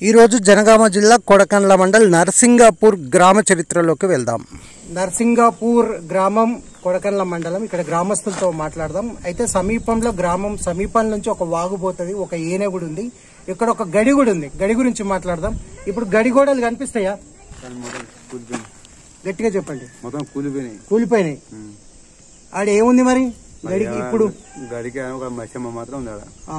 ఈరోజు జనగామ జిల్లా కొడకండ్ల మండల్ నర్సింగాపూర్ గ్రామ చరిత్రలోకి వెళ్దాం నర్సింగాపూర్ గ్రామం కొడకండ్ల మండలం ఇక్కడ గ్రామస్తులతో మాట్లాడదాం అయితే సమీపంలో గ్రామం సమీపం నుంచి ఒక వాగు పోతుంది ఒక ఏనే కూడా ఉంది ఇక్కడ ఒక గడి కూడా ఉంది గడి గురించి మాట్లాడదాం ఇప్పుడు గడి గోడలు కనిపిస్తాయా కానీ మొత్తం కూలిపోయినాయి గట్టిగా చెప్పండి మొత్తం కూలిపోయినాయి కూలిపోయినాయి ఆడ ఏముంది మరి గడికి ఇప్పుడు గడికి ఒక మసమ్మ మాత్రం ఉంది ఆడ ఆ,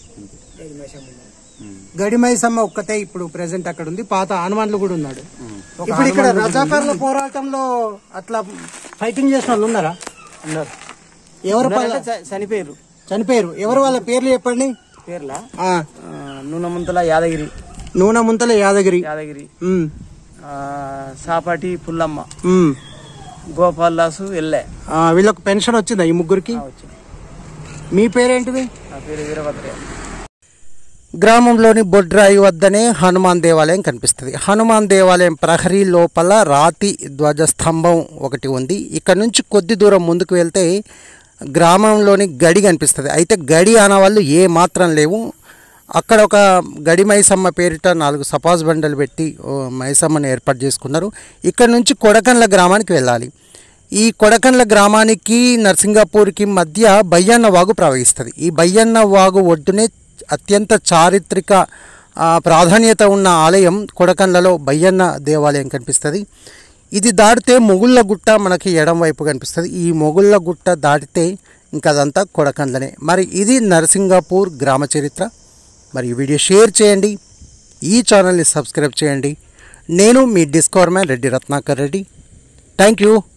ఉమ్. గడి మైసమ్మ ఒక్కతే ఇప్పుడు ప్రెసెంట్ అక్కడ ఉంది పాత హనుమాన్లు కూడా ఉన్నాడు ఉమ్. ఇప్పుడు ఇక్కడ రజాకార్ల పోరాటంలో అట్లా ఫైటింగ్ చేసిన వాళ్ళు ఉన్నారా ఉన్నారు ఎవరు ఉన్నారంటే చ- చనిపోయారు చనిపోయారు ఎవరు వాళ్ళ పేర్లు చెప్పండి పేర్ల ఆ, నూనెముంతల యాదగిరి నూనె ముంతల యాదగిరి యాదగిరి ఉమ్, ఆ, సాపాటి పుల్లమ్మ ఉమ్. గోపాల్ దాసు ఎల్లె ఆ, వీళ్ళకు పెన్షన్ వచ్చిందా ఈ ముగ్గురికి ఆ, వచ్చింది మీ పేరేంటిది నా పేరు వీరభద్రయ్య గ్రామంలోని బొడ్రాయి వద్దనే హనుమాన్ దేవాలయం కనిపిస్తుంది హనుమాన్ దేవాలయం ప్రహరీ లోపల రాతి ధ్వజస్తంభం ఒకటి ఉంది ఇక్కడ నుంచి కొద్ది దూరం ముందుకు వెళ్తే గ్రామంలోని గడి కనిపిస్తుంది అయితే గడి ఆనవాళ్ళు ఏ మాత్రం లేవు అక్కడ ఒక గడి మైసమ్మ పేరిట నాలుగు సపాస్ బండలు పెట్టి ఓ మైసమ్మని ఏర్పాటు చేసుకున్నారు ఇక్కడ నుంచి కొడకండ్ల గ్రామానికి వెళ్ళాలి ఈ కొడకండ్ల గ్రామానికి నర్సింగాపూర్కి మధ్య బయ్యన్న వాగు ప్రవహిస్తుంది ఈ బయ్యన్న వాగు ఒడ్డునే అత్యంత చారిత్రక ఆ, ప్రాధాన్యత ఉన్న ఆలయం కొడకండ్లలో బయ్యన్న దేవాలయం కనిపిస్తుంది ఇది దాటితే మొగుళ్ళ గుట్ట మనకి ఎడం వైపు కనిపిస్తుంది ఈ మొగుళ్ళ గుట్ట దాటితే ఇంకా అదంతా కొడకండ్లనే మరి ఇది నరసింగాపూర్ గ్రామ చరిత్ర మరి ఈ వీడియో షేర్ చేయండి ఈ ఛానల్ని సబ్స్క్రైబ్ చేయండి నేను మీ discover man Reddy Ratnakar Reddy thank you